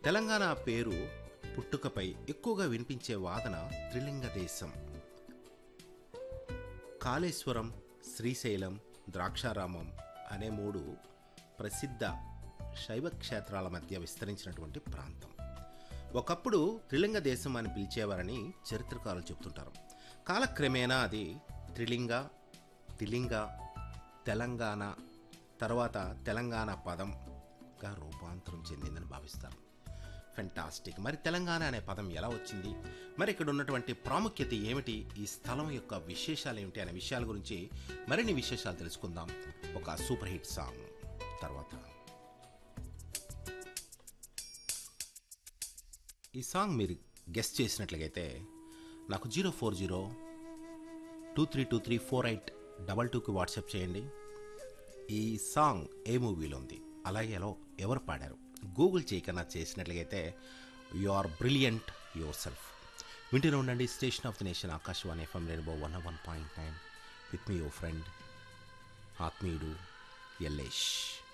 తెలంగాణ పేరు పుట్టుకపై ఎక్కువగా వినిపించే వాదన త్రిలింగ దేశం కాళేశ్వరం శ్రీశైలం ద్రాక్షారామం అనే మూడు ప్రసిద్ధ శైవ క్షేత్రాల మధ్య విస్తరించినటువంటి ప్రాంతం ఒకప్పుడు త్రిలింగ దేశం అని పిలిచేవారని చరిత్రకారులు చెబుతుంటారు కాలక్రమేణా అది త్రిలింగ తిలింగ తెలంగాణ తర్వాత తెలంగాణ పదంగా రూపాంతరం చెందిందని భావిస్తారు ఫెంటాస్టిక్ మరి తెలంగాణ అనే పదం ఎలా వచ్చింది మరి ఇక్కడ ఉన్నటువంటి ప్రాముఖ్యత ఏమిటి ఈ స్థలం యొక్క విశేషాలు ఏమిటి అనే విషయాల గురించి మరిన్ని విశేషాలు తెలుసుకుందాం ఒక సూపర్ హిట్ సాంగ్ తర్వాత ఈ సాంగ్ మీరు గెస్ట్ చేసినట్లయితే నాకు zero four zero two three two three four eight double టూకి వాట్సాప్ చేయండి ఈ సాంగ్ ఏ మూవీలో ఉంది అలాగే ఎలా ఎవరు పాడారు గూగుల్ చేయకన్నా చేసినట్లయితే you are brilliant yourself వింటూనే ఉండండి station of the nation Akashvani FM rainbow one one point nine with me your friend ఆత్మీయుడు ఎల్లేష్